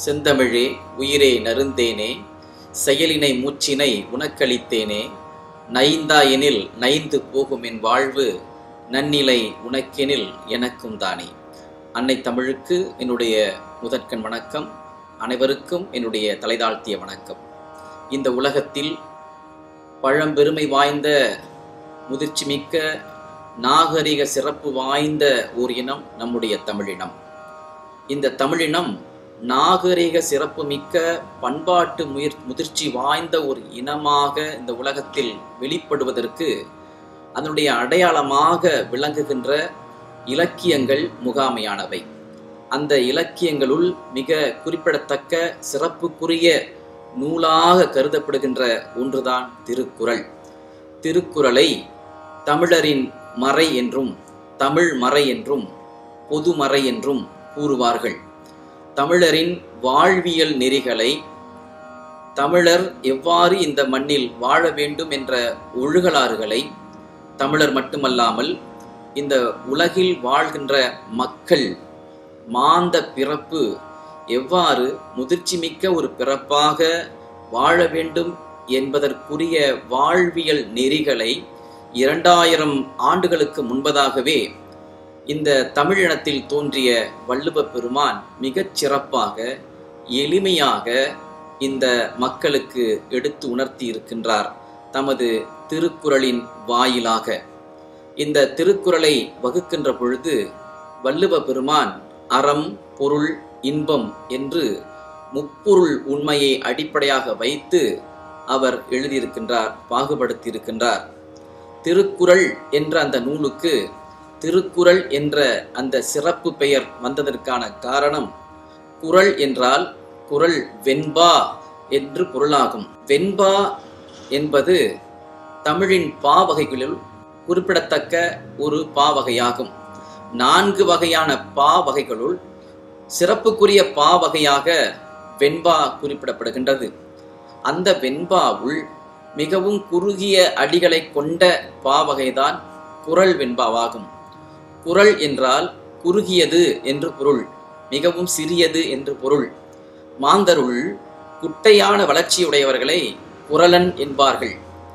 செந்தமிழே உயிரே நருந்தேனே செயலினை மூச்சினை உனக்களித்தேனே நைந்தா எனில் நைந்து போகும் என் வாழ்வு நன்னிலை உனக்கெனில் எனக்கும் தானே அன்னை தமிழுக்கு என்னுடைய முதற்கண் வணக்கம் அனைவருக்கும் என்னுடைய தலைதாழ்த்திய வணக்கம் இந்த உலகத்தில் பழம்பெருமை வாய்ந்த முதிர்ச்சி மிக்க நாகரிக சிறப்பு வாய்ந்த ஓர் இனம் நம்முடைய தமிழினம் இந்த தமிழினம் நாகரிக சிறப்பு மிக்க பண்பாட்டு முயற் முதிர்ச்சி வாய்ந்த ஒரு இனமாக இந்த உலகத்தில் வெளிப்படுவதற்கு அதனுடைய அடையாளமாக விளங்குகின்ற இலக்கியங்கள் முகாமையானவை அந்த இலக்கியங்களுள் மிக குறிப்பிடத்தக்க சிறப்புக்குரிய நூலாக கருதப்படுகின்ற ஒன்றுதான் திருக்குறள் திருக்குறளை தமிழரின் மறை என்றும் தமிழ் மறை என்றும் பொதுமறை என்றும் கூறுவார்கள் தமிழரின் வாழ்வியல் நெறிகளை தமிழர் எவ்வாறு இந்த மண்ணில் வாழ வேண்டும் என்ற ஒழுகலாறுகளை தமிழர் மட்டுமல்லாமல் இந்த உலகில் வாழ்கின்ற மக்கள் மாந்த பிறப்பு எவ்வாறு முதிர்ச்சி மிக்க ஒரு பிறப்பாக வாழ வேண்டும் என்பதற்குரிய வாழ்வியல் நெறிகளை இரண்டாயிரம் ஆண்டுகளுக்கு முன்பதாகவே இந்த தமிழினத்தில் தோன்றிய வள்ளுவ பெருமான் மிகச் சிறப்பாக எளிமையாக இந்த மக்களுக்கு எடுத்து உணர்த்தி இருக்கின்றார் தமது திருக்குறளின் வாயிலாக இந்த திருக்குறளை வகுக்கின்ற பொழுது வள்ளுவ பெருமான் அறம் பொருள் இன்பம் என்று முப்பொருள் உண்மையை அடிப்படையாக வைத்து அவர் எழுதியிருக்கின்றார் பாகுபடுத்தியிருக்கின்றார் திருக்குறள் என்ற அந்த நூலுக்கு திருக்குறள் என்ற அந்த சிறப்பு பெயர் வந்ததற்கான காரணம் குறள் என்றால் குறள் வெண்பா என்று பொருளாகும் வெண்பா என்பது தமிழின் பாவகைகளில் குறிப்பிடத்தக்க ஒரு பாவகையாகும் நான்கு வகையான பாவகைகளுள் சிறப்புக்குரிய பாவகையாக வெண்பா குறிப்பிடப்படுகின்றது அந்த வெண்பாவுள் மிகவும் குறுகிய அடிகளை கொண்ட பாவகைதான் குறள் வெண்பாவாகும் குறள் என்றால் குறுகியது என்று பொருள் மிகவும் சிறியது என்று பொருள் மாந்தருள் குட்டையான வளர்ச்சியுடையவர்களை குரலன் என்பார்கள்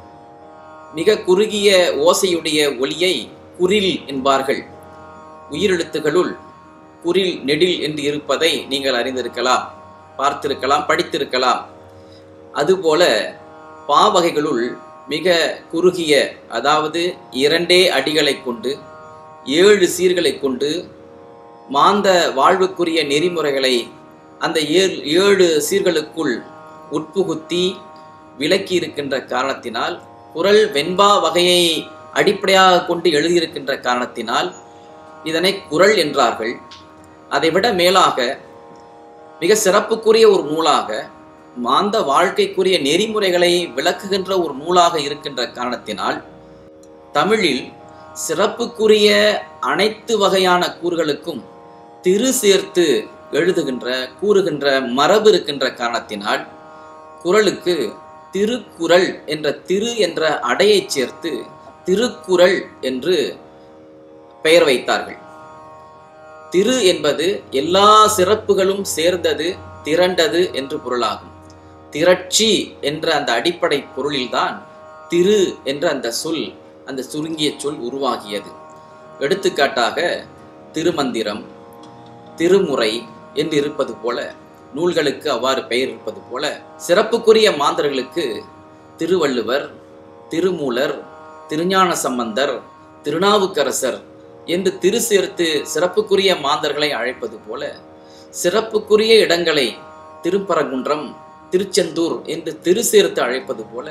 மிக குறுகிய ஓசையுடைய ஒளியை குரில் என்பார்கள் உயிரெழுத்துகளுள் குரில் நெடில் என்று இருப்பதை நீங்கள் அறிந்திருக்கலாம் பார்த்திருக்கலாம் படித்திருக்கலாம் அதுபோல பாவகைகளுள் மிக குறுகிய அதாவது இரண்டே அடிகளை கொண்டு ஏழு சீர்களை கொண்டு மாந்த வாழ்வுக்குரிய நெறிமுறைகளை அந்த ஏழு ஏழு சீர்களுக்குள் உட்புகுத்தி விளக்கி இருக்கின்ற காரணத்தினால் குரல் வெண்பா வகையை அடிப்படையாக கொண்டு எழுதியிருக்கின்ற காரணத்தினால் இதனை குரல் என்றார்கள் அதைவிட மேலாக மிக சிறப்புக்குரிய ஒரு நூலாக மாந்த வாழ்க்கைக்குரிய நெறிமுறைகளை விளக்குகின்ற ஒரு நூலாக இருக்கின்ற காரணத்தினால் தமிழில் சிறப்புக்குரிய அனைத்து வகையான கூறுகளுக்கும் திரு சேர்த்து எழுதுகின்ற கூறுகின்ற மரபு இருக்கின்ற காரணத்தினால் குரலுக்கு திருக்குறள் என்ற திரு என்ற அடையை சேர்த்து திருக்குறள் என்று பெயர் வைத்தார்கள் திரு என்பது எல்லா சிறப்புகளும் சேர்ந்தது திரண்டது என்று பொருளாகும் திரட்சி என்ற அந்த அடிப்படை பொருளில்தான் திரு என்ற அந்த சொல் அந்த சுருங்கிய சொல் உருவாகியது எடுத்துக்காட்டாக திருமந்திரம் திருமுறை என்று இருப்பது போல நூல்களுக்கு அவ்வாறு பெயர் இருப்பது போல சிறப்புக்குரிய மாந்தர்களுக்கு திருவள்ளுவர் திருமூலர் திருஞான சம்பந்தர் திருநாவுக்கரசர் என்று திரு சேர்த்து சிறப்புக்குரிய மாந்தர்களை அழைப்பது போல சிறப்புக்குரிய இடங்களை திருப்பரங்குன்றம் திருச்செந்தூர் என்று திரு சேர்த்து அழைப்பது போல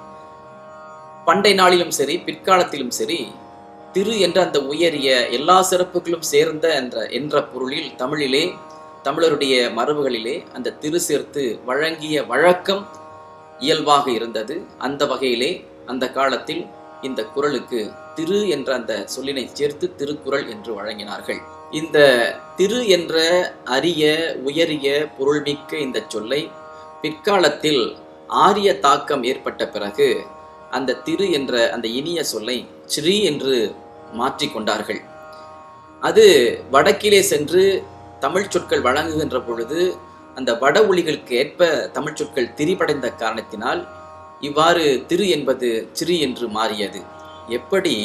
பண்டை நாளிலும் சரி பிற்காலத்திலும் சரி திரு என்ற அந்த உயரிய எல்லா சிறப்புகளும் சேர்ந்த என்ற என்ற பொருளில் தமிழிலே தமிழருடைய மரபுகளிலே அந்த திரு சேர்த்து வழங்கிய வழக்கம் இயல்பாக இருந்தது அந்த வகையிலே அந்த காலத்தில் இந்த குரலுக்கு திரு என்ற அந்த சொல்லினை சேர்த்து திருக்குறள் என்று வழங்கினார்கள் இந்த திரு என்ற அரிய உயரிய பொருள்மிக்க இந்த சொல்லை பிற்காலத்தில் ஆரிய தாக்கம் ஏற்பட்ட பிறகு அந்த திரு என்ற அந்த இனிய சொல்லை ஸ்ரீ என்று மாற்றிக்கொண்டார்கள் அது வடக்கிலே சென்று தமிழ் சொற்கள் வழங்குகின்ற பொழுது அந்த வட ஒளிகளுக்கு ஏற்ப தமிழ் சொற்கள் திரிபடைந்த காரணத்தினால் இவ்வாறு திரு என்பது சிறு என்று மாறியது எப்படி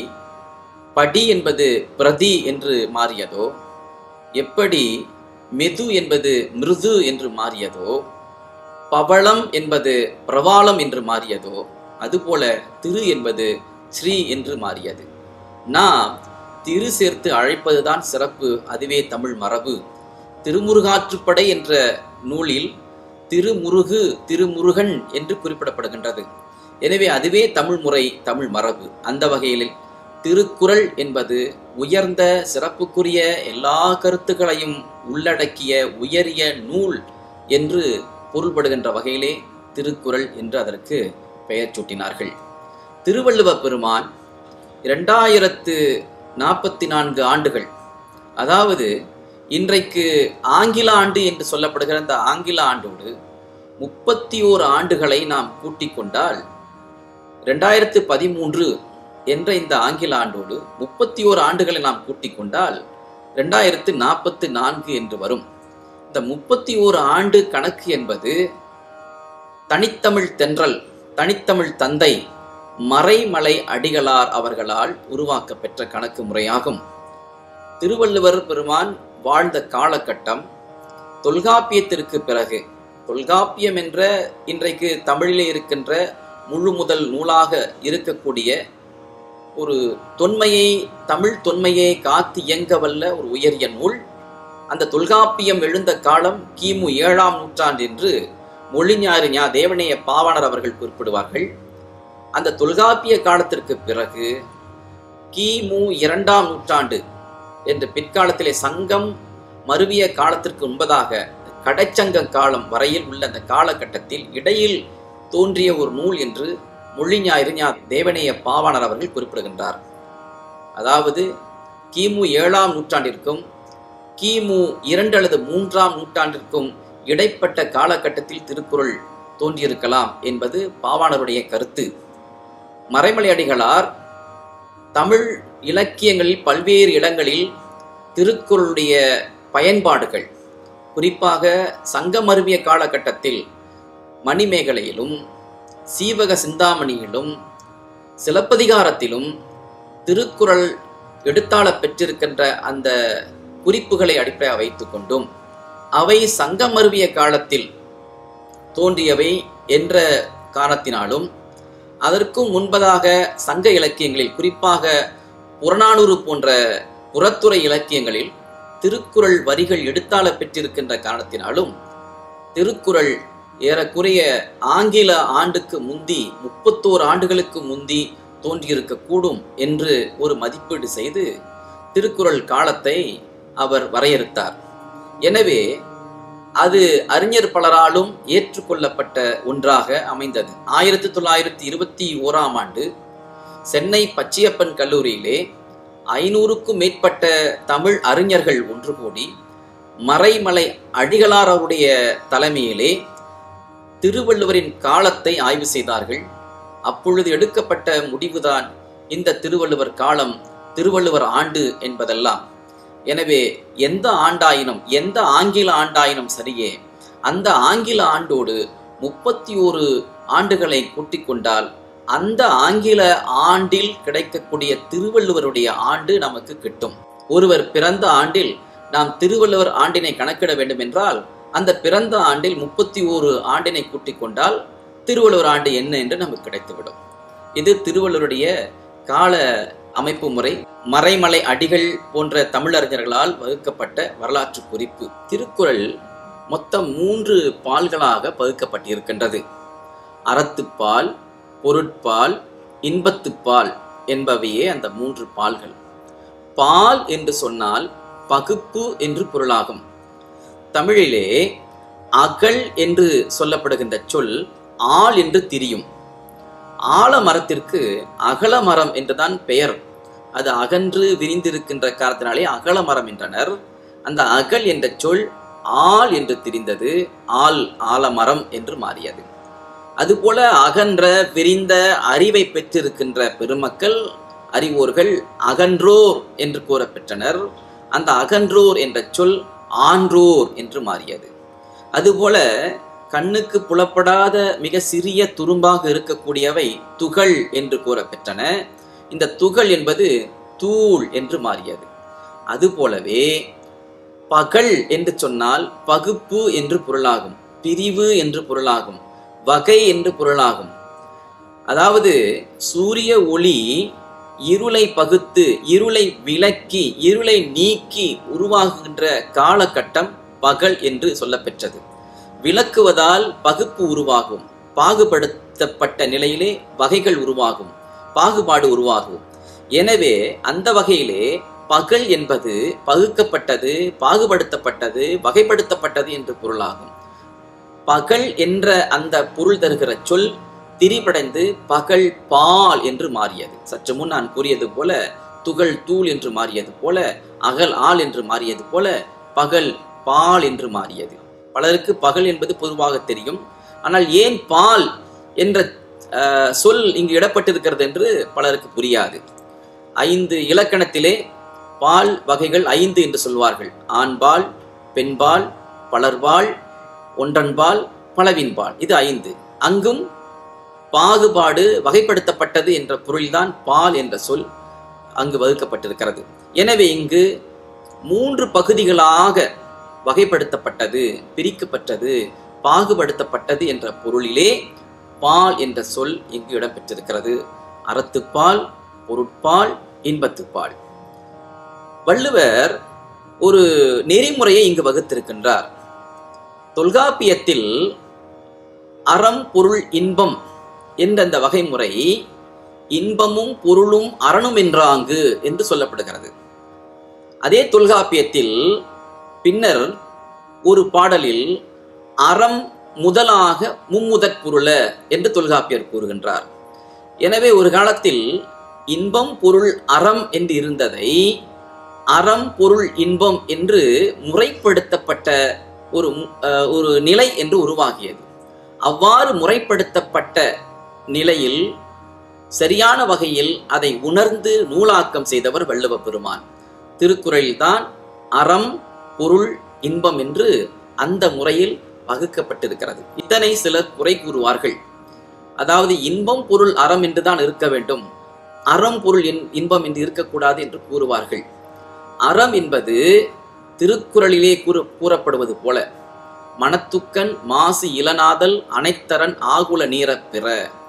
படி என்பது பிரதி என்று மாறியதோ எப்படி மெது என்பது மிருது என்று மாறியதோ பவளம் என்பது பிரவாளம் என்று மாறியதோ அதுபோல திரு என்பது ஸ்ரீ என்று மாறியது நாம் திரு சேர்த்து அழைப்பதுதான் சிறப்பு அதுவே தமிழ் மரபு திருமுருகாற்றுப்படை என்ற நூலில் திருமுருகு திருமுருகன் என்று குறிப்பிடப்படுகின்றது எனவே அதுவே தமிழ் முறை தமிழ் மரபு அந்த வகையில் திருக்குறள் என்பது உயர்ந்த சிறப்புக்குரிய எல்லா கருத்துக்களையும் உள்ளடக்கிய உயரிய நூல் என்று பொருள்படுகின்ற வகையிலே திருக்குறள் என்று அதற்கு பெயர் சூட்டினார்கள் திருவள்ளுவ பெருமான் இரண்டாயிரத்து நாற்பத்தி நான்கு ஆண்டுகள் அதாவது இன்றைக்கு ஆங்கில ஆண்டு என்று சொல்லப்படுகிற அந்த ஆங்கில ஆண்டோடு முப்பத்தி ஓரு ஆண்டுகளை நாம் கூட்டிக் கொண்டால் ரெண்டாயிரத்து பதிமூன்று என்ற இந்த ஆங்கில ஆண்டோடு முப்பத்தி ஓரு ஆண்டுகளை நாம் கூட்டிக் கொண்டால் ரெண்டாயிரத்து நாற்பத்து நான்கு என்று வரும் இந்த முப்பத்தி ஓரு ஆண்டு கணக்கு என்பது தனித்தமிழ் தென்றல் தனித்தமிழ் தந்தை மறைமலை அடிகளார் அவர்களால் உருவாக்க பெற்ற கணக்கு முறையாகும் திருவள்ளுவர் பெருமான் வாழ்ந்த காலகட்டம் தொல்காப்பியத்திற்கு பிறகு தொல்காப்பியம் என்ற இன்றைக்கு தமிழிலே இருக்கின்ற முழு முதல் நூலாக இருக்கக்கூடிய ஒரு தொன்மையை தமிழ் தொன்மையை காத்து இயங்க வல்ல ஒரு உயரிய நூல் அந்த தொல்காப்பியம் எழுந்த காலம் கிமு ஏழாம் நூற்றாண்டு என்று மொழிஞாறு ஞா தேவனைய பாவாணர் அவர்கள் குறிப்பிடுவார்கள் அந்த தொல்காப்பிய காலத்திற்கு பிறகு கிமு இரண்டாம் நூற்றாண்டு என்று பிற்காலத்திலே சங்கம் மருவிய காலத்திற்கு முன்பதாக கடைச்சங்க காலம் வரையில் உள்ள அந்த காலகட்டத்தில் இடையில் தோன்றிய ஒரு நூல் என்று மொழிஞாயிறு ஞா தேவனைய பாவாணர் அவர்கள் குறிப்பிடுகின்றார் அதாவது கிமு ஏழாம் நூற்றாண்டிற்கும் கிமு இரண்டு அல்லது மூன்றாம் நூற்றாண்டிற்கும் இடைப்பட்ட காலகட்டத்தில் திருக்குறள் தோன்றியிருக்கலாம் என்பது பாவாணருடைய கருத்து மறைமலை அடிகளார் தமிழ் இலக்கியங்களில் பல்வேறு இடங்களில் திருக்குறளுடைய பயன்பாடுகள் குறிப்பாக சங்கமருவிய காலகட்டத்தில் மணிமேகலையிலும் சீவக சிந்தாமணியிலும் சிலப்பதிகாரத்திலும் திருக்குறள் எடுத்தாள பெற்றிருக்கின்ற அந்த குறிப்புகளை அடிப்படையாக வைத்துக் கொண்டும் அவை சங்கமருவிய காலத்தில் தோன்றியவை என்ற காரணத்தினாலும் அதற்கும் முன்பதாக சங்க இலக்கியங்களில் குறிப்பாக புறநானூறு போன்ற புறத்துறை இலக்கியங்களில் திருக்குறள் வரிகள் எடுத்தாள பெற்றிருக்கின்ற காரணத்தினாலும் திருக்குறள் ஏறக்குறைய ஆங்கில ஆண்டுக்கு முந்தி முப்பத்தோரு ஆண்டுகளுக்கு முந்தி தோன்றியிருக்கக்கூடும் என்று ஒரு மதிப்பீடு செய்து திருக்குறள் காலத்தை அவர் வரையறுத்தார் எனவே அது அறிஞர் பலராலும் ஏற்றுக்கொள்ளப்பட்ட ஒன்றாக அமைந்தது ஆயிரத்தி தொள்ளாயிரத்தி இருபத்தி ஓராம் ஆண்டு சென்னை பச்சையப்பன் கல்லூரியிலே ஐநூறுக்கும் மேற்பட்ட தமிழ் அறிஞர்கள் ஒன்று கூடி மறைமலை அடிகளார் அவருடைய தலைமையிலே திருவள்ளுவரின் காலத்தை ஆய்வு செய்தார்கள் அப்பொழுது எடுக்கப்பட்ட முடிவுதான் இந்த திருவள்ளுவர் காலம் திருவள்ளுவர் ஆண்டு என்பதெல்லாம் எனவே எந்த ஆண்டாயினும் எந்த ஆங்கில ஆண்டாயினும் சரியே அந்த ஆங்கில ஆண்டோடு முப்பத்தி ஒரு ஆண்டுகளை கூட்டிக் கொண்டால் அந்த ஆங்கில ஆண்டில் கிடைக்கக்கூடிய திருவள்ளுவருடைய ஆண்டு நமக்கு கிட்டும் ஒருவர் பிறந்த ஆண்டில் நாம் திருவள்ளுவர் ஆண்டினை கணக்கிட வேண்டும் என்றால் அந்த பிறந்த ஆண்டில் முப்பத்தி ஓரு ஆண்டினை கூட்டிக் கொண்டால் திருவள்ளுவர் ஆண்டு என்ன என்று நமக்கு கிடைத்துவிடும் இது திருவள்ளுவருடைய கால அமைப்பு முறை மறைமலை அடிகள் போன்ற தமிழறிஞர்களால் வகுக்கப்பட்ட வரலாற்று குறிப்பு திருக்குறள் மொத்தம் மூன்று பால்களாக பகுக்கப்பட்டிருக்கின்றது அறத்துப்பால் பொருட்பால் இன்பத்துப்பால் என்பவையே அந்த மூன்று பால்கள் பால் என்று சொன்னால் பகுப்பு என்று பொருளாகும் தமிழிலே அகல் என்று சொல்லப்படுகின்ற சொல் ஆள் என்று திரியும் ஆலமரத்திற்கு அகலமரம் என்றுதான் பெயர் அது அகன்று விரிந்திருக்கின்ற காரணத்தினாலே அகலமரம் என்றனர் அந்த அகல் என்ற சொல் ஆள் என்று திரிந்தது ஆள் ஆலமரம் என்று மாறியது அதுபோல அகன்ற விரிந்த அறிவை பெற்றிருக்கின்ற பெருமக்கள் அறிவோர்கள் அகன்றோர் என்று கூறப்பெற்றனர் அந்த அகன்றோர் என்ற சொல் ஆன்றோர் என்று மாறியது அதுபோல கண்ணுக்கு புலப்படாத மிக சிறிய துரும்பாக இருக்கக்கூடியவை துகள் என்று கூறப்பெற்றன இந்த துகள் என்பது தூள் என்று மாறியது அதுபோலவே பகல் என்று சொன்னால் பகுப்பு என்று பொருளாகும் பிரிவு என்று பொருளாகும் வகை என்று பொருளாகும் அதாவது சூரிய ஒளி இருளை பகுத்து இருளை விலக்கி இருளை நீக்கி உருவாகுகின்ற காலகட்டம் பகல் என்று சொல்லப்பெற்றது விளக்குவதால் பகுப்பு உருவாகும் பாகுபடுத்தப்பட்ட நிலையிலே வகைகள் உருவாகும் பாகுபாடு உருவாகும் எனவே அந்த வகையிலே பகல் என்பது பகுக்கப்பட்டது பாகுபடுத்தப்பட்டது வகைப்படுத்தப்பட்டது என்று பொருளாகும் பகல் என்ற அந்த பொருள் தருகிற சொல் திரிபடைந்து பகல் பால் என்று மாறியது சற்று முன் நான் கூறியது போல துகள் தூள் என்று மாறியது போல அகல் ஆள் என்று மாறியது போல பகல் பால் என்று மாறியது பலருக்கு பகல் என்பது பொதுவாக தெரியும் ஆனால் ஏன் பால் என்ற அஹ், சொல் இங்கு இடப்பட்டிருக்கிறது என்று பலருக்கு புரியாது ஐந்து இலக்கணத்திலே பால் வகைகள் ஐந்து என்று சொல்வார்கள் ஆண்பால் பெண்பால் பலர்பால் ஒன்றன்பால் பலவின்பால் இது ஐந்து அங்கும் பாகுபாடு வகைப்படுத்தப்பட்டது என்ற பொருள்தான் பால் என்ற சொல் அங்கு வகுக்கப்பட்டிருக்கிறது எனவே இங்கு மூன்று பகுதிகளாக வகைப்படுத்தப்பட்டது பிரிக்கப்பட்டது பாகுபடுத்தப்பட்டது என்ற பொருளிலே பால் என்ற சொல் இங்கு இடம்பெற்றிருக்கிறது அறத்துப்பால் பொருட்பால் இன்பத்துப்பால் வள்ளுவர் ஒரு நெறிமுறையை இங்கு வகுத்திருக்கின்றார் தொல்காப்பியத்தில் அறம் பொருள் இன்பம் என்ற அந்த வகைமுறை இன்பமும் பொருளும் அரணும் என்றாங்கு என்று சொல்லப்படுகிறது அதே தொல்காப்பியத்தில் பின்னர் ஒரு பாடலில் அறம் முதலாக மும்முதற் பொருள என்று தொல்காப்பியர் கூறுகின்றார் எனவே ஒரு காலத்தில் இன்பம் பொருள் அறம் என்று இருந்ததை அறம் பொருள் இன்பம் என்று முறைப்படுத்தப்பட்ட ஒரு மு- அஹ், ஒரு நிலை என்று உருவாகியது அவ்வாறு முறைப்படுத்தப்பட்ட நிலையில் சரியான வகையில் அதை உணர்ந்து நூலாக்கம் செய்தவர் வள்ளுவ பெருமான் திருக்குறளில்தான் அறம் பொருள் இன்பம் என்று அந்த முறையில் வகுக்கப்பட்டிருக்கிறது இதனை சிலர் குறை கூறுவார்கள் அதாவது இன்பம் பொருள் அறம் என்றுதான் இருக்க வேண்டும் அறம் பொருள் இன்- இன்பம் என்று இருக்கக்கூடாது என்று கூறுவார்கள் அறம் என்பது திருக்குறளிலே கூறு கூறப்படுவது போல மனத்துக்கண் மாசு இளநாதல் அனைத்தரன் ஆகுல நீரப் பிற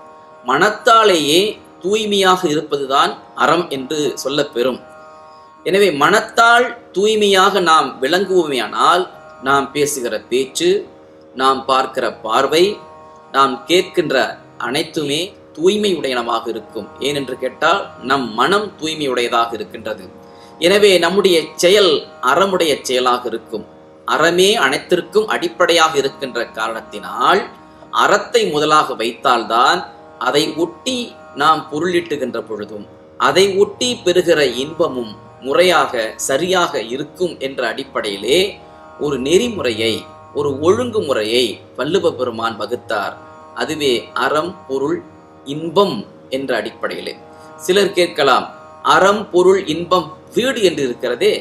மனத்தாலேயே தூய்மையாக இருப்பதுதான் அறம் என்று சொல்லப்பெறும் எனவே மனத்தால் தூய்மையாக நாம் விளங்குவோமேயானால் நாம் பேசுகிற பேச்சு நாம் பார்க்கிற பார்வை நாம் கேட்கின்ற அனைத்துமே தூய்மையுடையனவாக இருக்கும் ஏனென்று கேட்டால் நம் மனம் தூய்மையுடையதாக இருக்கின்றது எனவே நம்முடைய செயல் அறமுடைய செயலாக இருக்கும் அறமே அனைத்திற்கும் அடிப்படையாக இருக்கின்ற காரணத்தினால் அறத்தை முதலாக வைத்தால்தான் அதை ஒட்டி நாம் பொருளிட்டுகின்ற பொழுதும் அதை ஒட்டி பெறுகிற இன்பமும் முறையாக சரியாக இருக்கும் என்ற அடிப்படையிலே ஒரு நெறிமுறையை ஒரு ஒழுங்குமுறையை வள்ளுவ பெருமான் வகுத்தார் அதுவே அறம் பொருள் இன்பம் என்ற அடிப்படையிலே சிலர் கேட்கலாம் அறம் பொருள் இன்பம் வீடு என்று இருக்கிறதே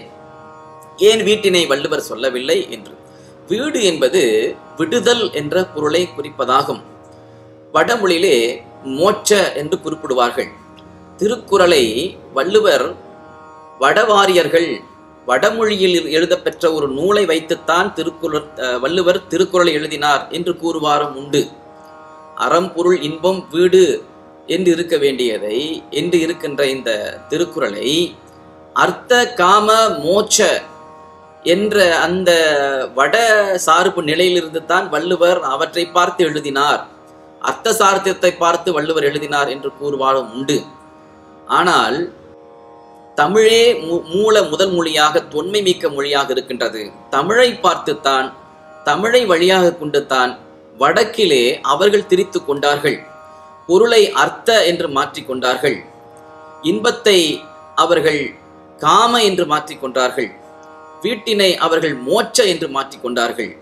ஏன் வீட்டினை வள்ளுவர் சொல்லவில்லை என்று வீடு என்பது விடுதல் என்ற பொருளை குறிப்பதாகும் வடமொழியிலே மோட்ச என்று குறிப்பிடுவார்கள் திருக்குறளை வள்ளுவர் வடவாரியர்கள் வடமொழியில் எழுதப்பெற்ற ஒரு நூலை வைத்துத்தான் திருக்குறள் அஹ், வள்ளுவர் திருக்குறளை எழுதினார் என்று கூறுவாரும் உண்டு அறம் பொருள் இன்பம் வீடு என்று இருக்க வேண்டியதை என்று இருக்கின்ற இந்த திருக்குறளை அர்த்த காம மோட்ச என்ற அந்த வட சார்பு நிலையிலிருந்து தான் வள்ளுவர் அவற்றை பார்த்து எழுதினார் அர்த்த சார்த்தியத்தை பார்த்து வள்ளுவர் எழுதினார் என்று கூறுவாரும் உண்டு ஆனால் தமிழே மூ- மூல முதல் மொழியாக தொன்மை மிக்க மொழியாக இருக்கின்றது தமிழை பார்த்துத்தான் தமிழை வழியாக கொண்டுத்தான் வடக்கிலே அவர்கள் திரித்து கொண்டார்கள் பொருளை அர்த்த என்று மாற்றிக் கொண்டார்கள் இன்பத்தை அவர்கள் காம என்று மாற்றிக் கொண்டார்கள் வீட்டினை அவர்கள் மோட்ச என்று மாற்றிக் கொண்டார்கள்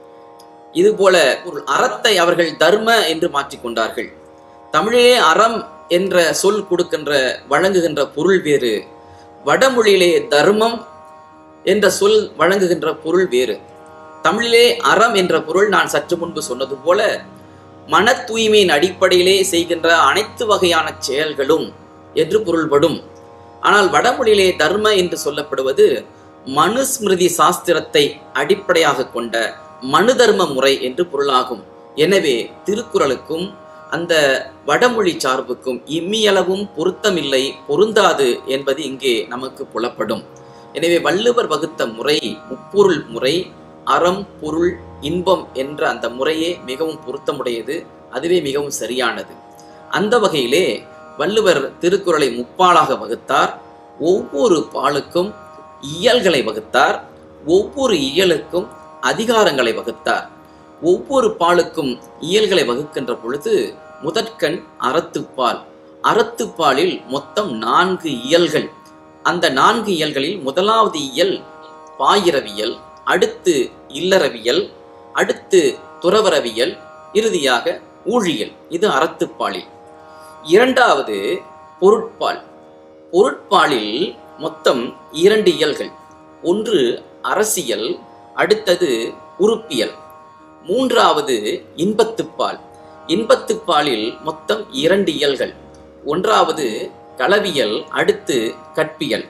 இதுபோல ஒரு அறத்தை அவர்கள் தர்ம என்று மாற்றிக் கொண்டார்கள் தமிழே அறம் என்ற சொல் கொடுக்கின்ற வழங்குகின்ற பொருள் வேறு வடமொழியிலே தர்மம் என்ற சொல் வழங்குகின்ற பொருள் வேறு தமிழிலே அறம் என்ற பொருள் நான் சற்று முன்பு சொன்னது போல மன தூய்மையின் அடிப்படையிலே செய்கின்ற அனைத்து வகையான செயல்களும் என்று பொருள்படும் ஆனால் வடமொழியிலே தர்ம என்று சொல்லப்படுவது மனுஸ்மிருதி சாஸ்திரத்தை அடிப்படையாக கொண்ட மனு தர்ம முறை என்று பொருளாகும் எனவே திருக்குறளுக்கும் அந்த வடமொழி சார்புக்கும் இம்மியளவும் பொருத்தமில்லை பொருந்தாது என்பது இங்கே நமக்கு புலப்படும் எனவே வள்ளுவர் வகுத்த முறை முப்பொருள் முறை அறம் பொருள் இன்பம் என்ற அந்த முறையே மிகவும் பொருத்தமுடையது அதுவே மிகவும் சரியானது அந்த வகையிலே வள்ளுவர் திருக்குறளை முப்பாலாக வகுத்தார் ஒவ்வொரு பாலுக்கும் இயல்களை வகுத்தார் ஒவ்வொரு இயலுக்கும் அதிகாரங்களை வகுத்தார் ஒவ்வொரு பாலுக்கும் இயல்களை வகுக்கின்ற பொழுது முதற்கண் அறத்துப்பால் அறத்துப்பாலில் மொத்தம் நான்கு இயல்கள் அந்த நான்கு இயல்களில் முதலாவது இயல் பாயிரவியல் அடுத்து இல்லறவியல் அடுத்து துறவரவியல் இறுதியாக ஊழியல் இது அறத்துப்பாலில் இரண்டாவது பொருட்பால் பொருட்பாலில் மொத்தம் இரண்டு இயல்கள் ஒன்று அரசியல் அடுத்தது உறுப்பியல் மூன்றாவது இன்பத்துப்பால் இன்பத்துப்பாலில் மொத்தம் இரண்டு இயல்கள் ஒன்றாவது களவியல் அடுத்து கற்பியல்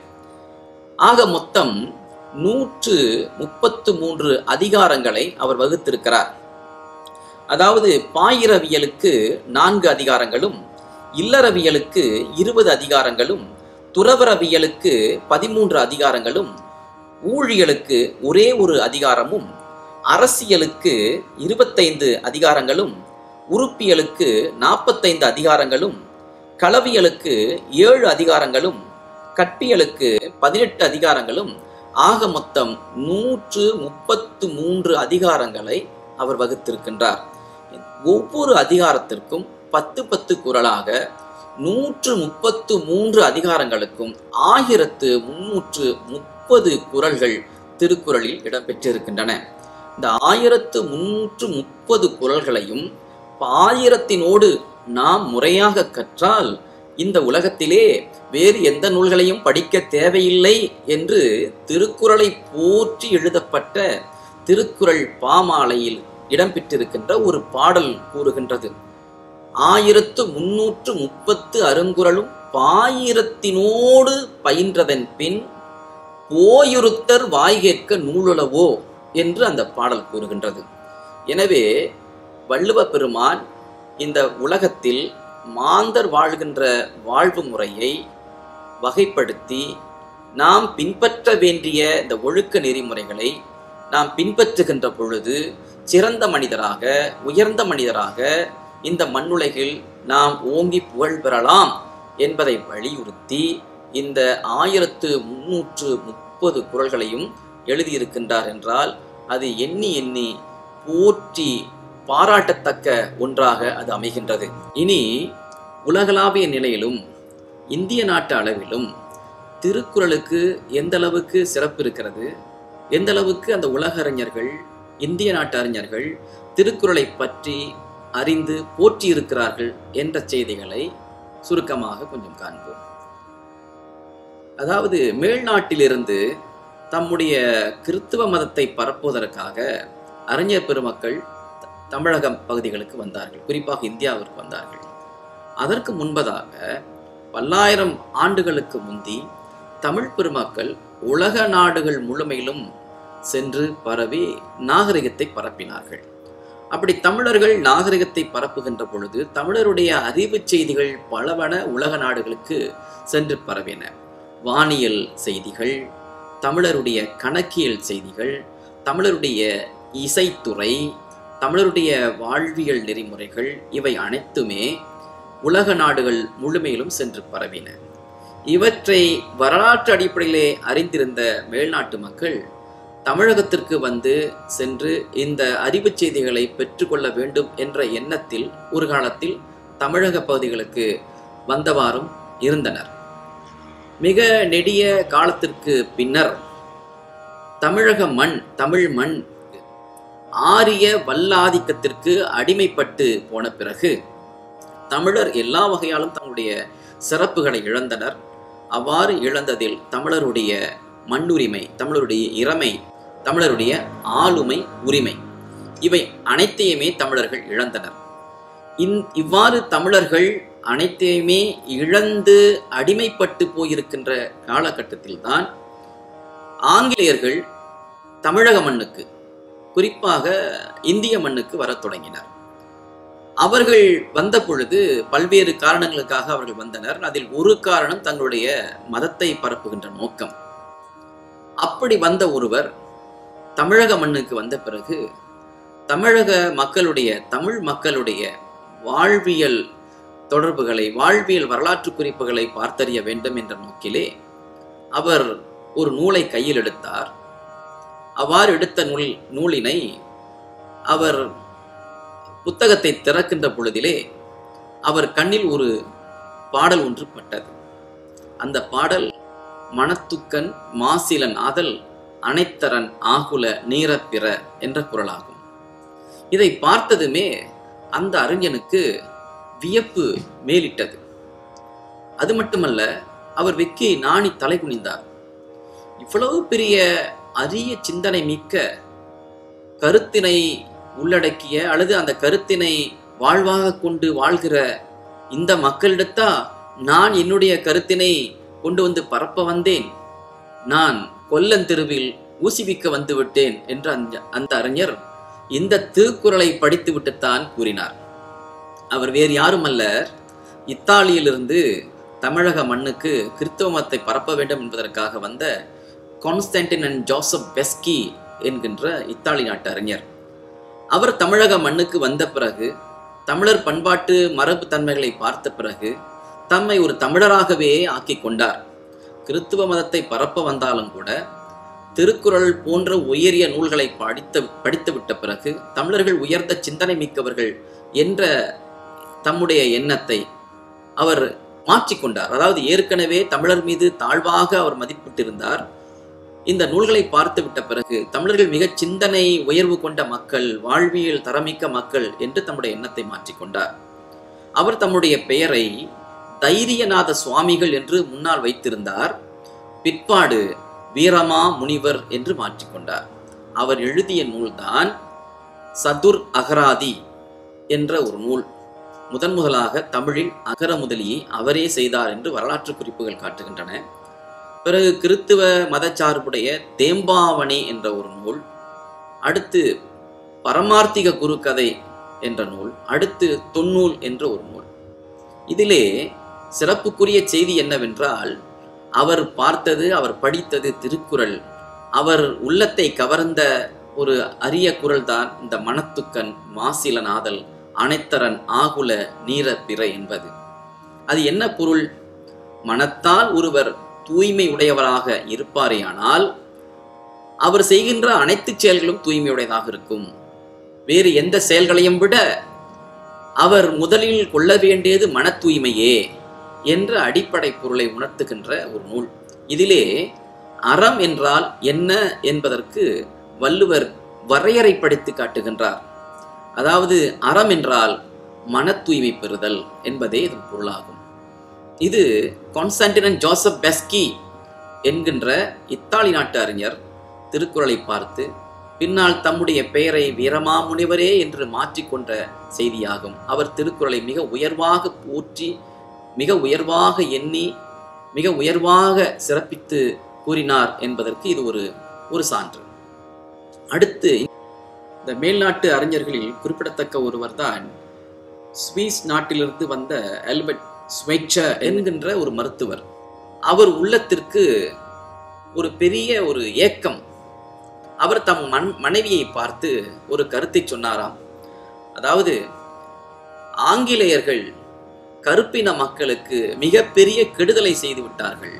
ஆக மொத்தம் நூற்று முப்பத்து மூன்று அதிகாரங்களை அவர் வகுத்திருக்கிறார் அதாவது பாயிரவியலுக்கு நான்கு அதிகாரங்களும் இல்லறவியலுக்கு இருபது அதிகாரங்களும் துறவரவியலுக்கு பதிமூன்று அதிகாரங்களும் ஊழியலுக்கு ஒரே ஒரு அதிகாரமும் அரசியலுக்கு இருபத்தைந்து அதிகாரங்களும் உறுப்பியலுக்கு நாற்பத்தைந்து அதிகாரங்களும் களவியலுக்கு ஏழு அதிகாரங்களும் கற்பியலுக்கு பதினெட்டு அதிகாரங்களும் ஆக மொத்தம் நூற்று முப்பத்து மூன்று அதிகாரங்களை அவர் வகுத்திருக்கின்றார் ஒவ்வொரு அதிகாரத்திற்கும் பத்து பத்து குரலாக நூற்று முப்பத்து மூன்று அதிகாரங்களுக்கும் ஆயிரத்து முன்னூற்று முப்பது குரல்கள் திருக்குறளில் இடம்பெற்றிருக்கின்றன இந்த ஆயிரத்து முன்னூற்று முப்பது குரல்களையும் ஆயிரத்தினோடு நாம் முறையாக கற்றால் இந்த உலகத்திலே வேறு எந்த நூல்களையும் படிக்க தேவையில்லை என்று திருக்குறளை போற்றி எழுதப்பட்ட திருக்குறள் பாமாலையில் இடம்பெற்றிருக்கின்ற ஒரு பாடல் கூறுகின்றது ஆயிரத்து முன்னூற்று முப்பத்து அருங்குறளும் பாயிரத்தினோடு பயின்றதன் பின் போயுறுத்தர் வாய்கேட்க நூலுளவோ என்று அந்த பாடல் கூறுகின்றது எனவே வள்ளுவ பெருமான் இந்த உலகத்தில் மாந்தர் வாழ்கின்ற வாழ்வு முறையை வகைப்படுத்தி நாம் பின்பற்ற வேண்டிய இந்த ஒழுக்க நெறிமுறைகளை நாம் பின்பற்றுகின்ற பொழுது சிறந்த மனிதராக உயர்ந்த மனிதராக இந்த மண்ணுலகில் நாம் ஓங்கி புகழ் பெறலாம் என்பதை வலியுறுத்தி இந்த ஆயிரத்து முன்னூற்று முப்பது குரல்களையும் எழுதியிருக்கின்றார் என்றால் அது எண்ணி எண்ணி போற்றி பாராட்டத்தக்க ஒன்றாக அது அமைகின்றது இனி உலகளாவிய நிலையிலும் இந்திய நாட்டு அளவிலும் திருக்குறளுக்கு எந்த அளவுக்கு சிறப்பு இருக்கிறது எந்த அளவுக்கு அந்த உலக அறிஞர்கள் இந்திய நாட்டு அறிஞர்கள் திருக்குறளை பற்றி அறிந்து போற்றி இருக்கிறார்கள் என்ற செய்திகளை சுருக்கமாக கொஞ்சம் காண்போம் அதாவது மேல்நாட்டிலிருந்து தம்முடைய கிறித்துவ மதத்தை பரப்புவதற்காக அறிஞர் பெருமக்கள் தமிழகம் பகுதிகளுக்கு வந்தார்கள் குறிப்பாக இந்தியாவிற்கு வந்தார்கள் அதற்கு முன்பதாக பல்லாயிரம் ஆண்டுகளுக்கு முந்தி தமிழ் பெருமக்கள் உலக நாடுகள் முழுமையிலும் சென்று பரவி நாகரிகத்தை பரப்பினார்கள் அப்படி தமிழர்கள் நாகரிகத்தை பரப்புகின்ற பொழுது தமிழருடைய அறிவு செய்திகள் பலவன உலக நாடுகளுக்கு சென்று பரவின வானியல் செய்திகள் தமிழருடைய கணக்கியல் செய்திகள் தமிழருடைய இசைத்துறை தமிழருடைய வாழ்வியல் நெறிமுறைகள் இவை அனைத்துமே உலக நாடுகள் முழுமையிலும் சென்று பரவின இவற்றை வரலாற்று அடிப்படையிலே அறிந்திருந்த மேல்நாட்டு மக்கள் தமிழகத்திற்கு வந்து சென்று இந்த அறிவு செய்திகளை பெற்றுக்கொள்ள வேண்டும் என்ற எண்ணத்தில் ஒரு காலத்தில் தமிழக பகுதிகளுக்கு வந்தவாறும் இருந்தனர் மிக நெடிய காலத்திற்கு பின்னர் தமிழக மண் தமிழ் மண் ஆரிய வல்லாதிக்கத்திற்கு அடிமைப்பட்டு போன பிறகு தமிழர் எல்லா வகையாலும் தங்களுடைய சிறப்புகளை இழந்தனர் அவ்வாறு இழந்ததில் தமிழருடைய மண்ணுரிமை தமிழருடைய இறமை தமிழருடைய ஆளுமை உரிமை இவை அனைத்தையுமே தமிழர்கள் இழந்தனர் இந் இவ்வாறு தமிழர்கள் அனைத்தையுமே இழந்து அடிமைப்பட்டு போயிருக்கின்ற காலகட்டத்தில்தான் ஆங்கிலேயர்கள் தமிழக மண்ணுக்கு குறிப்பாக இந்திய மண்ணுக்கு வரத் தொடங்கினர் அவர்கள் வந்த பொழுது பல்வேறு காரணங்களுக்காக அவர்கள் வந்தனர் அதில் ஒரு காரணம் தங்களுடைய மதத்தை பரப்புகின்ற நோக்கம் அப்படி வந்த ஒருவர் தமிழக மண்ணுக்கு வந்த பிறகு தமிழக மக்களுடைய தமிழ் மக்களுடைய வாழ்வியல் தொடர்புகளை வாழ்வியல் வரலாற்று குறிப்புகளை பார்த்தறிய வேண்டும் என்ற நோக்கிலே அவர் ஒரு நூலை கையில் எடுத்தார் அவ்வாறு எடுத்த நூல் நூலினை அவர் புத்தகத்தை திறக்கின்ற பொழுதிலே அவர் கண்ணில் ஒரு பாடல் ஒன்று பட்டது அந்த பாடல் மணத்துக்கன் மாசிலன் ஆதல் அனைத்தரன் ஆகுல நீரப்பிற என்ற குரலாகும் இதை பார்த்ததுமே அந்த அறிஞனுக்கு வியப்பு மேலிட்டது அது மட்டுமல்ல அவர் வெக்கி நாணி தலை குனிந்தார் இவ்வளவு பெரிய அரிய சிந்தனை மிக்க கருத்தினை உள்ளடக்கிய அல்லது அந்த கருத்தினை வாழ்வாக கொண்டு வாழ்கிற இந்த மக்களிடத்தா நான் என்னுடைய கருத்தினை கொண்டு வந்து பரப்ப வந்தேன் நான் கொல்லன் தெருவில் ஊசிவிக்க வந்து விட்டேன் என்று அந்த அந்த அறிஞர் இந்த திருக்குறளை படித்துவிட்டுத்தான் கூறினார் அவர் வேறு யாரும் அல்ல இத்தாலியிலிருந்து தமிழக மண்ணுக்கு கிறிஸ்தவ மதத்தை பரப்ப வேண்டும் என்பதற்காக வந்த கான்ஸ்டன்டின் அண்ட் ஜோசப் பெஸ்கி என்கின்ற இத்தாலி நாட்டு அறிஞர் அவர் தமிழக மண்ணுக்கு வந்த பிறகு தமிழர் பண்பாட்டு மரபு தன்மைகளை பார்த்த பிறகு தம்மை ஒரு தமிழராகவே ஆக்கிக் கொண்டார் கிறித்துவ மதத்தை பரப்ப வந்தாலும் கூட திருக்குறள் போன்ற உயரிய நூல்களை படித்த படித்துவிட்ட பிறகு தமிழர்கள் உயர்ந்த சிந்தனை மிக்கவர்கள் என்ற தம்முடைய எண்ணத்தை அவர் மாற்றிக்கொண்டார் அதாவது ஏற்கனவே தமிழர் மீது தாழ்வாக அவர் மதிப்பிட்டிருந்தார் இந்த நூல்களை பார்த்து விட்ட பிறகு தமிழர்கள் மிக சிந்தனை உயர்வு கொண்ட மக்கள் வாழ்வியல் தரமிக்க மக்கள் என்று தம்முடைய எண்ணத்தை மாற்றிக்கொண்டார் அவர் தம்முடைய பெயரை தைரியநாத சுவாமிகள் என்று முன்னால் வைத்திருந்தார் பிற்பாடு வீரமா முனிவர் என்று மாற்றிக்கொண்டார் அவர் எழுதிய நூல்தான் சதுர் அகராதி என்ற ஒரு நூல் முதன் முதலாக தமிழில் அகர முதலியை அவரே செய்தார் என்று வரலாற்று குறிப்புகள் காட்டுகின்றன பிறகு கிறித்துவ மதச்சார்புடைய தேம்பாவணி என்ற ஒரு நூல் அடுத்து பரமார்த்திக குருகதை என்ற நூல் அடுத்து தொன்னூல் என்ற ஒரு நூல் இதிலே சிறப்புக்குரிய செய்தி என்னவென்றால் அவர் பார்த்தது அவர் படித்தது திருக்குறள் அவர் உள்ளத்தை கவர்ந்த ஒரு அரிய குரல் தான் இந்த மணத்துக்கன் மாசிலநாதல் அனைத்தரன் ஆகுல நீர பிற என்பது அது என்ன பொருள் மனத்தால் ஒருவர் தூய்மை உடையவராக இருப்பாரேயானால் அவர் செய்கின்ற அனைத்து செயல்களும் தூய்மையுடையதாக இருக்கும் வேறு எந்த செயல்களையும் விட அவர் முதலில் கொள்ள வேண்டியது மன தூய்மையே என்ற அடிப்படை பொருளை உணர்த்துகின்ற ஒரு நூல் இதிலே அறம் என்றால் என்ன என்பதற்கு வள்ளுவர் வரையறைப்படுத்தி காட்டுகின்றார் அதாவது அறம் என்றால் மன தூய்மை பெறுதல் என்பதே இதன் பொருளாகும் இது கான்ஸ்டான்டினன் ஜோசப் பெஸ்கி என்கின்ற இத்தாலி நாட்டு அறிஞர் திருக்குறளை பார்த்து பின்னால் தம்முடைய பெயரை வீரமாமுனிவரே என்று மாற்றிக்கொண்ட செய்தியாகும் அவர் திருக்குறளை மிக உயர்வாக போற்றி மிக உயர்வாக எண்ணி மிக உயர்வாக சிறப்பித்து கூறினார் என்பதற்கு இது ஒரு ஒரு சான்று அடுத்து இந்த மேல்நாட்டு அறிஞர்களில் குறிப்பிடத்தக்க ஒருவர் தான் ஸ்வீஸ் நாட்டிலிருந்து வந்த ஆல்பர்ட் ஸ்வெச்சர் என்கின்ற ஒரு மருத்துவர் அவர் உள்ளத்திற்கு ஒரு பெரிய ஒரு ஏக்கம் அவர் தம் மண் மனைவியை பார்த்து ஒரு கருத்தை சொன்னாராம் அதாவது ஆங்கிலேயர்கள் கருப்பின மக்களுக்கு மிகப்பெரிய கெடுதலை செய்து விட்டார்கள்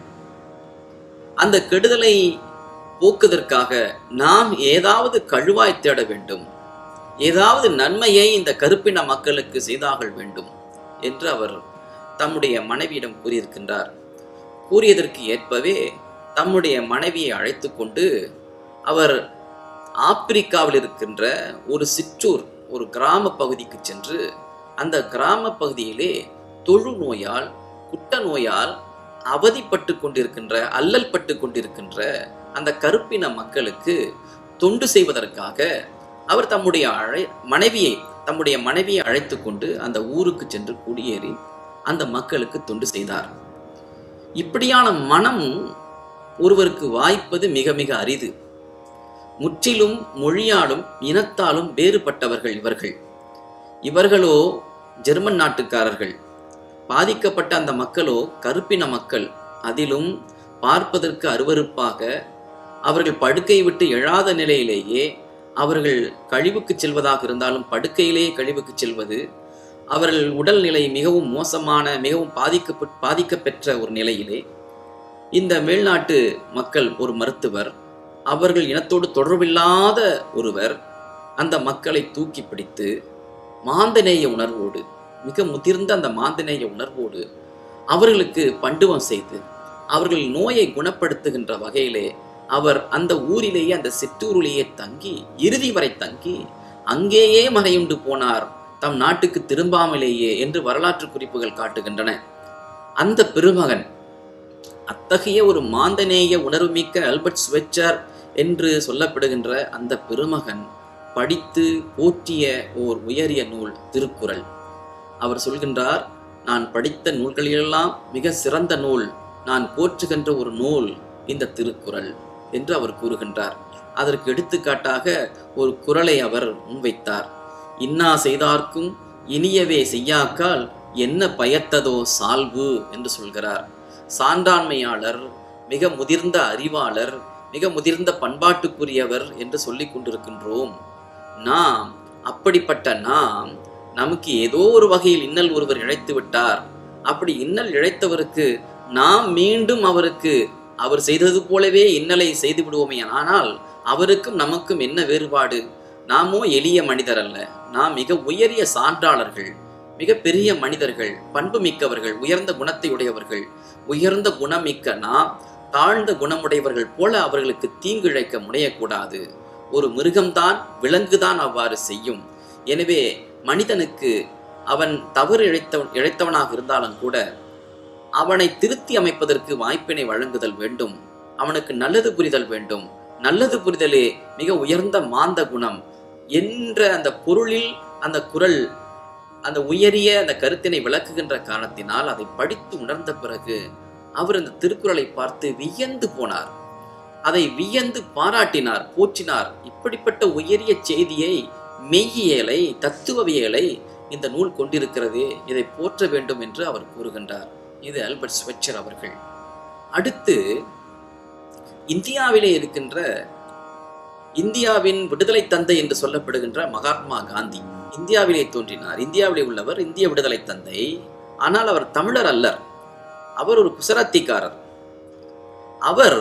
அந்த கெடுதலை போக்குவதற்காக நாம் ஏதாவது கழுவாய் தேட வேண்டும் ஏதாவது நன்மையை இந்த கருப்பின மக்களுக்கு செய்தாக வேண்டும் என்று அவர் தம்முடைய மனைவியிடம் கூறியிருக்கின்றார் கூறியதற்கு ஏற்பவே தம்முடைய மனைவியை அழைத்து கொண்டு அவர் ஆப்பிரிக்காவில் இருக்கின்ற ஒரு சிற்றூர் ஒரு கிராம பகுதிக்கு சென்று அந்த கிராம பகுதியிலே தொழு நோயால் குட்ட நோயால் அவதிப்பட்டு கொண்டிருக்கின்ற அல்லல் பட்டு கொண்டிருக்கின்ற அந்த கருப்பின மக்களுக்கு தொண்டு செய்வதற்காக அவர் தம்முடைய அழை மனைவியை தம்முடைய மனைவியை அழைத்து கொண்டு அந்த ஊருக்கு சென்று குடியேறி அந்த மக்களுக்கு தொண்டு செய்தார் இப்படியான மனம் ஒருவருக்கு வாய்ப்பது மிக மிக அரிது முற்றிலும் மொழியாலும் இனத்தாலும் வேறுபட்டவர்கள் இவர்கள் இவர்களோ ஜெர்மன் நாட்டுக்காரர்கள் பாதிக்கப்பட்ட அந்த மக்களோ கருப்பின மக்கள் அதிலும் பார்ப்பதற்கு அருவருப்பாக அவர்கள் படுக்கை விட்டு எழாத நிலையிலேயே அவர்கள் கழிவுக்கு செல்வதாக இருந்தாலும் படுக்கையிலேயே கழிவுக்கு செல்வது அவர்கள் உடல்நிலை மிகவும் மோசமான மிகவும் பாதிக்க பாதிக்கப்பெற்ற ஒரு நிலையிலே இந்த மேல்நாட்டு மக்கள் ஒரு மருத்துவர் அவர்கள் இனத்தோடு தொடர்பில்லாத ஒருவர் அந்த மக்களை தூக்கி பிடித்து மாந்தநேய உணர்வோடு மிக முதிர்ந்த அந்த மாந்தநேய உணர்வோடு அவர்களுக்கு பண்டுவம் செய்து அவர்கள் நோயை குணப்படுத்துகின்ற வகையிலே அவர் அந்த ஊரிலேயே அந்த சிற்றூரிலேயே தங்கி இறுதி வரை தங்கி அங்கேயே மகையுண்டு போனார் தம் நாட்டுக்கு திரும்பாமலேயே என்று வரலாற்று குறிப்புகள் காட்டுகின்றன அந்த பெருமகன் அத்தகைய ஒரு மாந்தநேய உணர்வுமிக்க அல்பர்ட் ஸ்வெச்சர் என்று சொல்லப்படுகின்ற அந்த பெருமகன் படித்து போற்றிய ஓர் உயரிய நூல் திருக்குறள் அவர் சொல்கின்றார் நான் படித்த நூல்களிலெல்லாம் மிக சிறந்த நூல் நான் போற்றுகின்ற ஒரு நூல் இந்த திருக்குறள் என்று அவர் கூறுகின்றார் அதற்கு எடுத்துக்காட்டாக ஒரு குறளை அவர் முன்வைத்தார் இன்னா செய்தார்க்கும் இனியவே செய்யாக்கால் என்ன பயத்ததோ சால்வு என்று சொல்கிறார் சான்றாண்மையாளர் மிக முதிர்ந்த அறிவாளர் மிக முதிர்ந்த பண்பாட்டுக்குரியவர் என்று சொல்லிக் கொண்டிருக்கின்றோம் நாம் அப்படிப்பட்ட நாம் நமக்கு ஏதோ ஒரு வகையில் இன்னல் ஒருவர் இழைத்து விட்டார் அப்படி இன்னல் இழைத்தவருக்கு நாம் மீண்டும் அவருக்கு அவர் செய்தது போலவே இன்னலை செய்து விடுவோமே ஆனால் அவருக்கும் நமக்கும் என்ன வேறுபாடு நாமோ எளிய மனிதர் அல்ல நாம் மிக உயரிய சான்றாளர்கள் மிக பெரிய மனிதர்கள் பண்பு மிக்கவர்கள் உயர்ந்த குணத்தை உடையவர்கள் உயர்ந்த குணமிக்க நாம் தாழ்ந்த குணமுடையவர்கள் போல அவர்களுக்கு தீங்கு இழைக்க முனையக்கூடாது ஒரு மிருகம்தான் விலங்குதான் அவ்வாறு செய்யும் எனவே மனிதனுக்கு அவன் தவறு இழைத்த இழைத்தவனாக இருந்தாலும் கூட அவனை திருத்தி அமைப்பதற்கு வாய்ப்பினை வழங்குதல் வேண்டும் அவனுக்கு நல்லது புரிதல் வேண்டும் நல்லது புரிதலே மிக உயர்ந்த மாந்த குணம் என்ற அந்த பொருளில் அந்த குரல் அந்த உயரிய அந்த கருத்தினை விளக்குகின்ற காரணத்தினால் அதை படித்து உணர்ந்த பிறகு அவர் அந்த திருக்குறளை பார்த்து வியந்து போனார் அதை வியந்து பாராட்டினார் போற்றினார் இப்படிப்பட்ட உயரிய செய்தியை மெய்யியலை தத்துவவியலை இந்த நூல் கொண்டிருக்கிறது இதை போற்ற வேண்டும் என்று அவர் கூறுகின்றார் இது அல்பர்ட் ஸ்வெச்சர் அவர்கள் அடுத்து இந்தியாவிலே இருக்கின்ற இந்தியாவின் விடுதலை தந்தை என்று சொல்லப்படுகின்ற மகாத்மா காந்தி இந்தியாவிலே தோன்றினார் இந்தியாவிலே உள்ளவர் இந்திய விடுதலை தந்தை ஆனால் அவர் தமிழர் அல்லர் அவர் ஒரு குசராத்திக்காரர் அவர்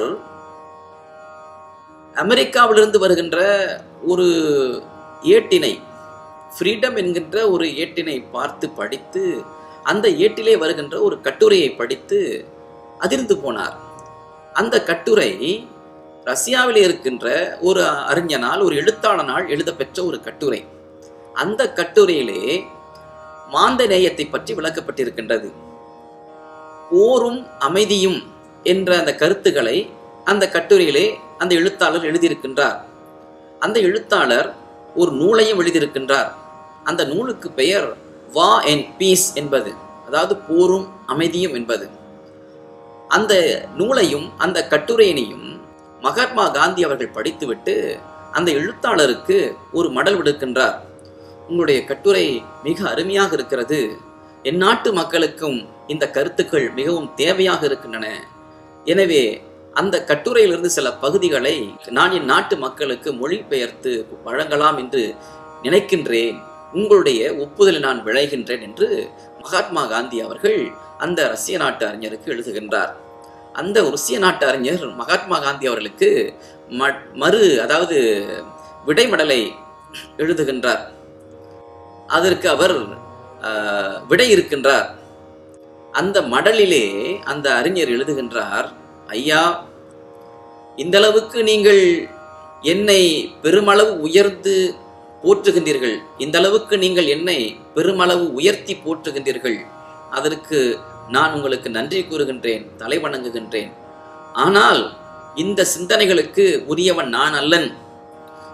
அமெரிக்காவிலிருந்து வருகின்ற ஒரு ஏட்டினை ஃப்ரீடம் என்கின்ற ஒரு ஏட்டினை பார்த்து படித்து அந்த ஏட்டிலே வருகின்ற ஒரு கட்டுரையை படித்து அதிர்ந்து போனார் அந்த கட்டுரை ரஷ்யாவில் இருக்கின்ற ஒரு அறிஞனால் ஒரு எழுத்தாளனால் எழுதப்பெற்ற ஒரு கட்டுரை அந்த கட்டுரையிலே மாந்த நேயத்தை பற்றி விளக்கப்பட்டிருக்கின்றது போரும் அமைதியும் என்ற அந்த கருத்துக்களை அந்த கட்டுரையிலே அந்த எழுத்தாளர் எழுதியிருக்கின்றார் அந்த எழுத்தாளர் ஒரு நூலையும் எழுதியிருக்கின்றார் அந்த நூலுக்கு பெயர் வா அண்ட் பீஸ் என்பது அதாவது போரும் அமைதியும் என்பது அந்த நூலையும் அந்த கட்டுரையினையும் மகாத்மா காந்தி அவர்கள் படித்துவிட்டு அந்த எழுத்தாளருக்கு ஒரு மடல் விடுக்கின்றார் உங்களுடைய கட்டுரை மிக அருமையாக இருக்கிறது என் நாட்டு மக்களுக்கும் இந்த கருத்துக்கள் மிகவும் தேவையாக இருக்கின்றன எனவே அந்த கட்டுரையிலிருந்து சில பகுதிகளை நான் என் நாட்டு மக்களுக்கு மொழிபெயர்த்து வழங்கலாம் என்று நினைக்கின்றேன் உங்களுடைய ஒப்புதலை நான் விளைகின்றேன் என்று மகாத்மா காந்தி அவர்கள் அந்த ரஷ்ய நாட்டு அறிஞருக்கு எழுதுகின்றார் அந்த ருசிய நாட்டு அறிஞர் மகாத்மா காந்தி அவர்களுக்கு மறு அதாவது விடைமடலை எழுதுகின்றார் அதற்கு அவர் விடை இருக்கின்றார் அந்த மடலிலே அந்த அறிஞர் எழுதுகின்றார் ஐயா இந்த அளவுக்கு நீங்கள் என்னை பெருமளவு உயர்ந்து போற்றுகின்றீர்கள் இந்த அளவுக்கு நீங்கள் என்னை பெருமளவு உயர்த்தி போற்றுகின்றீர்கள் அதற்கு நான் உங்களுக்கு நன்றி கூறுகின்றேன் தலை வணங்குகின்றேன் ஆனால் இந்த சிந்தனைகளுக்கு உரியவன் நான் அல்லன்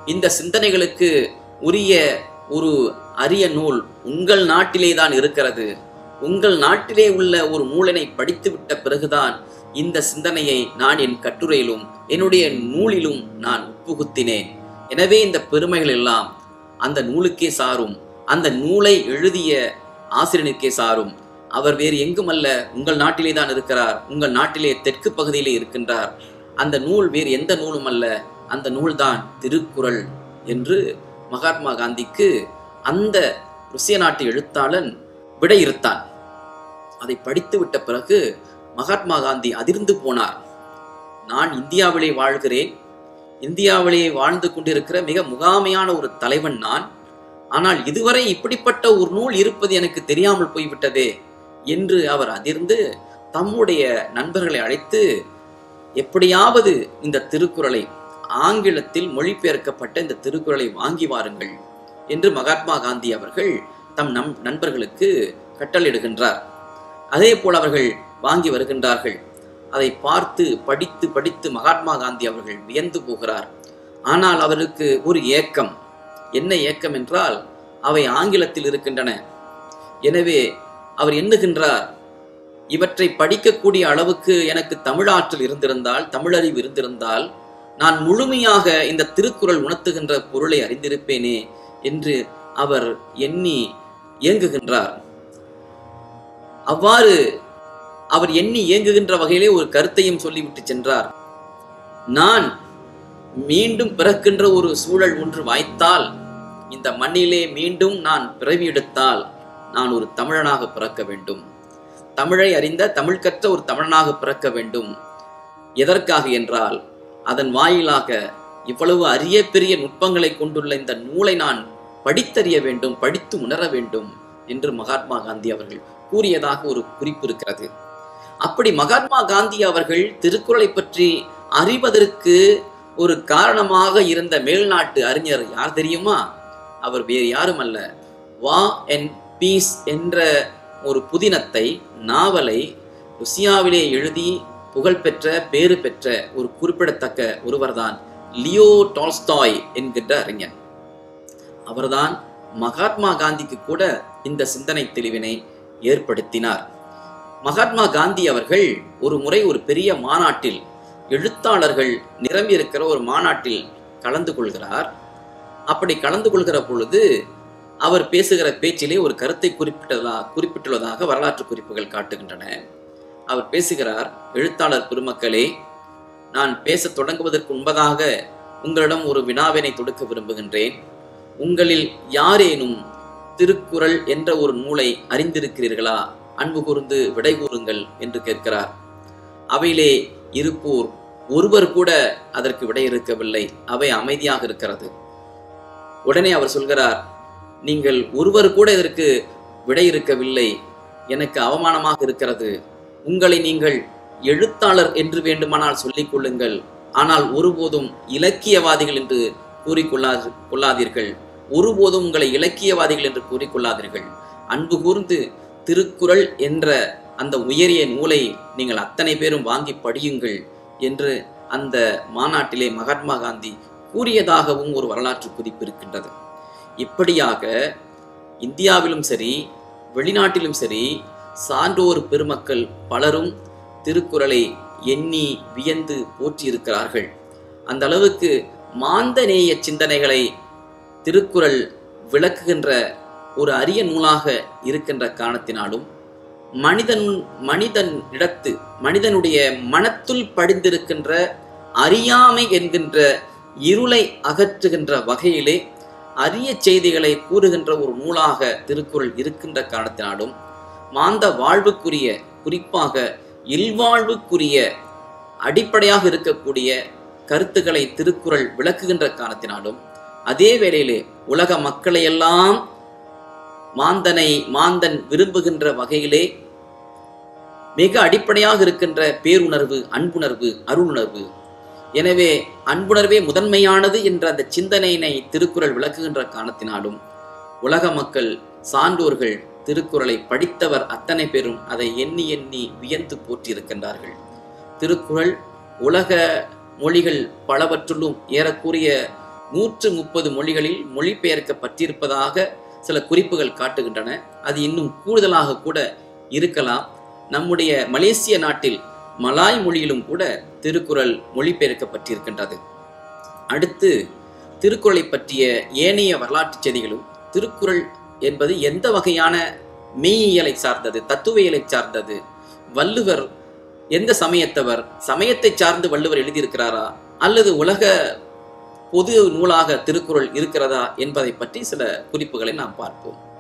இந்த சிந்தனைகளுக்கு உரிய ஒரு அரிய நூல் உங்கள் நாட்டிலே தான் இருக்கிறது உங்கள் நாட்டிலே உள்ள ஒரு நூலினை படித்துவிட்ட பிறகுதான் இந்த சிந்தனையை நான் என் கட்டுரையிலும் என்னுடைய நூலிலும் நான் உட்புகுத்தினேன் எனவே இந்த பெருமைகள் எல்லாம் அந்த நூலுக்கே சாரும் அந்த நூலை எழுதிய ஆசிரியனுக்கே சாரும் அவர் வேறு எங்குமல்ல உங்கள் நாட்டிலே தான் இருக்கிறார் உங்கள் நாட்டிலே தெற்கு பகுதியிலே இருக்கின்றார் அந்த நூல் வேறு எந்த நூலும் அல்ல அந்த நூல்தான் திருக்குறள் என்று மகாத்மா காந்திக்கு அந்த ருசிய நாட்டு எழுத்தாளன் விடையிறுத்தான் அதை படித்து விட்ட பிறகு மகாத்மா காந்தி அதிர்ந்து போனார் நான் இந்தியாவிலே வாழ்கிறேன் இந்தியாவிலே வாழ்ந்து கொண்டிருக்கிற மிக முகாமையான ஒரு தலைவன் நான் ஆனால் இதுவரை இப்படிப்பட்ட ஒரு நூல் இருப்பது எனக்கு தெரியாமல் போய்விட்டதே என்று அவர் அதிர்ந்து தம்முடைய நண்பர்களை அழைத்து எப்படியாவது இந்த திருக்குறளை ஆங்கிலத்தில் மொழிபெயர்க்கப்பட்ட இந்த திருக்குறளை வாங்கி வாருங்கள் என்று மகாத்மா காந்தி அவர்கள் தம் நம் நண்பர்களுக்கு கட்டளையிடுகின்றார் அதே போல் அவர்கள் வாங்கி வருகின்றார்கள் அதை பார்த்து படித்து படித்து மகாத்மா காந்தி அவர்கள் வியந்து போகிறார் ஆனால் அவருக்கு ஒரு ஏக்கம் என்ன ஏக்கம் என்றால் அவை ஆங்கிலத்தில் இருக்கின்றன எனவே அவர் எண்ணுகின்றார் இவற்றை படிக்கக்கூடிய அளவுக்கு எனக்கு தமிழாற்றல் இருந்திருந்தால் தமிழறிவு இருந்திருந்தால் நான் முழுமையாக இந்த திருக்குறள் உணர்த்துகின்ற பொருளை அறிந்திருப்பேனே என்று அவர் எண்ணி இயங்குகின்றார் அவ்வாறு அவர் எண்ணி இயங்குகின்ற வகையிலே ஒரு கருத்தையும் சொல்லிவிட்டு சென்றார் நான் மீண்டும் பிறக்கின்ற ஒரு சூழல் ஒன்று வாய்த்தால் இந்த மண்ணிலே மீண்டும் நான் பிறவி எடுத்தால் நான் ஒரு தமிழனாக பிறக்க வேண்டும் தமிழை அறிந்த தமிழ் கற்ற ஒரு தமிழனாக பிறக்க வேண்டும் எதற்காக என்றால் அதன் வாயிலாக இவ்வளவு அரிய பெரிய நுட்பங்களை கொண்டுள்ள இந்த நூலை நான் படித்தறிய வேண்டும் படித்து உணர வேண்டும் என்று மகாத்மா காந்தி அவர்கள் கூறியதாக ஒரு குறிப்பு இருக்கிறது அப்படி மகாத்மா காந்தி அவர்கள் திருக்குறளை பற்றி அறிவதற்கு ஒரு காரணமாக இருந்த மேல்நாட்டு அறிஞர் யார் தெரியுமா அவர் வேறு யாரும் அல்ல வா அண்ட் பீஸ் என்ற ஒரு புதினத்தை நாவலை ருசியாவிலே எழுதி புகழ்பெற்ற பேறு பெற்ற ஒரு குறிப்பிடத்தக்க ஒருவர்தான் லியோ டால்ஸ்டாய் என்கின்ற அறிஞர் அவர்தான் மகாத்மா காந்திக்கு கூட இந்த சிந்தனை தெளிவினை ஏற்படுத்தினார் மகாத்மா காந்தி அவர்கள் ஒரு முறை ஒரு பெரிய மாநாட்டில் எழுத்தாளர்கள் நிரம்பி இருக்கிற ஒரு மாநாட்டில் கலந்து கொள்கிறார் அப்படி கலந்து கொள்கிற பொழுது அவர் பேசுகிற பேச்சிலே ஒரு கருத்தை குறிப்பிட்டதா குறிப்பிட்டுள்ளதாக வரலாற்று குறிப்புகள் காட்டுகின்றன அவர் பேசுகிறார் எழுத்தாளர் பெருமக்களே நான் பேசத் தொடங்குவதற்கு முன்பதாக உங்களிடம் ஒரு வினாவினை தொடுக்க விரும்புகின்றேன் உங்களில் யாரேனும் திருக்குறள் என்ற ஒரு நூலை அறிந்திருக்கிறீர்களா அன்பு கூர்ந்து விடை கூறுங்கள் என்று கேட்கிறார் அவையிலே இருப்போர் ஒருவர் கூட அதற்கு விடை இருக்கவில்லை அவை அமைதியாக இருக்கிறது உடனே அவர் சொல்கிறார் நீங்கள் ஒருவர் கூட இதற்கு விடை இருக்கவில்லை எனக்கு அவமானமாக இருக்கிறது உங்களை நீங்கள் எழுத்தாளர் என்று வேண்டுமானால் சொல்லிக் கொள்ளுங்கள் ஆனால் ஒருபோதும் இலக்கியவாதிகள் என்று கூறிக்கொள்ளா கொள்ளாதீர்கள் ஒருபோதும் உங்களை இலக்கியவாதிகள் என்று கூறிக்கொள்ளாதீர்கள் அன்பு கூர்ந்து திருக்குறள் என்ற அந்த உயரிய நூலை நீங்கள் அத்தனை பேரும் வாங்கி படியுங்கள் என்று அந்த மாநாட்டிலே மகாத்மா காந்தி கூறியதாகவும் ஒரு வரலாற்று குறிப்பு இருக்கின்றது இப்படியாக இந்தியாவிலும் சரி வெளிநாட்டிலும் சரி சான்றோர் பெருமக்கள் பலரும் திருக்குறளை எண்ணி வியந்து போற்றியிருக்கிறார்கள் அந்த அளவுக்கு மாந்தநேய சிந்தனைகளை திருக்குறள் விளக்குகின்ற ஒரு அரிய நூலாக இருக்கின்ற காரணத்தினாலும் மனிதன் மனிதன் இடத்து மனிதனுடைய மனத்துள் படிந்திருக்கின்ற அறியாமை என்கின்ற இருளை அகற்றுகின்ற வகையிலே அரிய செய்திகளை கூறுகின்ற ஒரு நூலாக திருக்குறள் இருக்கின்ற காரணத்தினாலும் மாந்த வாழ்வுக்குரிய குறிப்பாக இல்வாழ்வுக்குரிய அடிப்படையாக இருக்கக்கூடிய கருத்துக்களை திருக்குறள் விளக்குகின்ற காரணத்தினாலும் அதே வேளையிலே உலக மக்களையெல்லாம் மாந்தனை மாந்தன் விரும்புகின்ற வகையிலே மிக அடிப்படையாக இருக்கின்ற பேருணர்வு அன்புணர்வு அருளுணர்வு எனவே அன்புணர்வே முதன்மையானது என்ற அந்த சிந்தனையினை திருக்குறள் விளக்குகின்ற காரணத்தினாலும் உலக மக்கள் சான்றோர்கள் திருக்குறளை படித்தவர் அத்தனை பேரும் அதை எண்ணி எண்ணி வியந்து போற்றியிருக்கின்றார்கள் திருக்குறள் உலக மொழிகள் பலவற்றுள்ளும் ஏறக்குறைய நூற்று முப்பது மொழிகளில் மொழிபெயர்க்கப்பட்டிருப்பதாக சில குறிப்புகள் காட்டுகின்றன அது இன்னும் கூடுதலாக கூட இருக்கலாம் நம்முடைய மலேசிய நாட்டில் மலாய் மொழியிலும் கூட திருக்குறள் மொழிபெயர்க்கப்பட்டிருக்கின்றது அடுத்து திருக்குறளை பற்றிய ஏனைய வரலாற்றுச் செய்திகளும் திருக்குறள் என்பது எந்த வகையான மெய்யியலை சார்ந்தது தத்துவியலை சார்ந்தது வள்ளுவர் எந்த சமயத்தவர் சமயத்தை சார்ந்து வள்ளுவர் எழுதியிருக்கிறாரா அல்லது உலக பொது நூலாக திருக்குறள் இருக்கிறதா என்பதை பற்றி சில குறிப்புகளை நாம் பார்ப்போம்